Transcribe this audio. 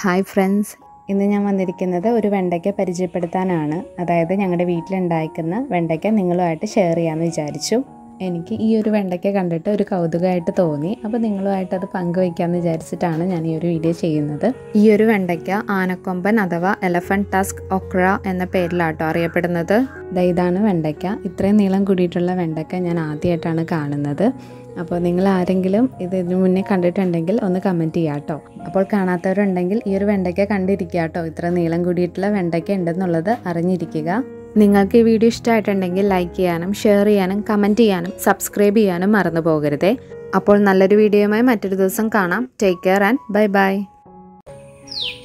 hi friends ഇന്ന് ഞാൻ വന്നിരിക്കുന്നത് ഒരു വെണ്ടയ്ക്ക പരിചയപ്പെടുത്താനാണ് അതായത് ഞങ്ങളുടെ വീട്ടിലുണ്ടാക്കുന്ന വെണ്ടയ്ക്ക നിങ്ങളുമായിട്ട് ഷെയർ ചെയ്യാമെന്ന് വിചാരിച്ചു എനിക്ക് ഈ ഒരു വെണ്ടയ്ക്ക കണ്ടിട്ട് ഒരു കൗതുകമായിട്ട് തോന്നി അപ്പോൾ നിങ്ങളുമായിട്ട് അത് പങ്കുവയ്ക്കാമെന്ന് വിചാരിച്ചിട്ടാണ് ഞാൻ ഈ ഒരു വീഡിയോ ചെയ്യുന്നത് ഈ ഒരു വെണ്ടയ്ക്ക ആനക്കൊമ്പൻ അഥവാ എലഫൻറ്റ് ടസ്ക് ഒക്ര എന്ന പേരിലാട്ടോ അറിയപ്പെടുന്നത് ദാ ഇതാണ് വെണ്ടയ്ക്ക ഇത്രയും നീളം കൂടിയിട്ടുള്ള വെണ്ടയ്ക്ക ഞാൻ ആദ്യമായിട്ടാണ് കാണുന്നത് അപ്പോൾ നിങ്ങൾ ആരെങ്കിലും ഇത് ഇതിനു മുന്നേ കണ്ടിട്ടുണ്ടെങ്കിൽ ഒന്ന് കമൻറ്റ് ചെയ്യാം കേട്ടോ അപ്പോൾ കാണാത്തവരുണ്ടെങ്കിൽ ഈ ഒരു വെണ്ടയ്ക്ക കണ്ടിരിക്കുക കേട്ടോ ഇത്ര നീളം കൂടിയിട്ടുള്ള വെണ്ടയ്ക്ക ഉണ്ടെന്നുള്ളത് അറിഞ്ഞിരിക്കുക നിങ്ങൾക്ക് ഈ വീഡിയോ ഇഷ്ടമായിട്ടുണ്ടെങ്കിൽ ലൈക്ക് ചെയ്യാനും ഷെയർ ചെയ്യാനും കമൻറ്റ് ചെയ്യാനും സബ്സ്ക്രൈബ് ചെയ്യാനും മറന്നു പോകരുതേ അപ്പോൾ നല്ലൊരു വീഡിയോയുമായി മറ്റൊരു ദിവസം കാണാം take care and bye by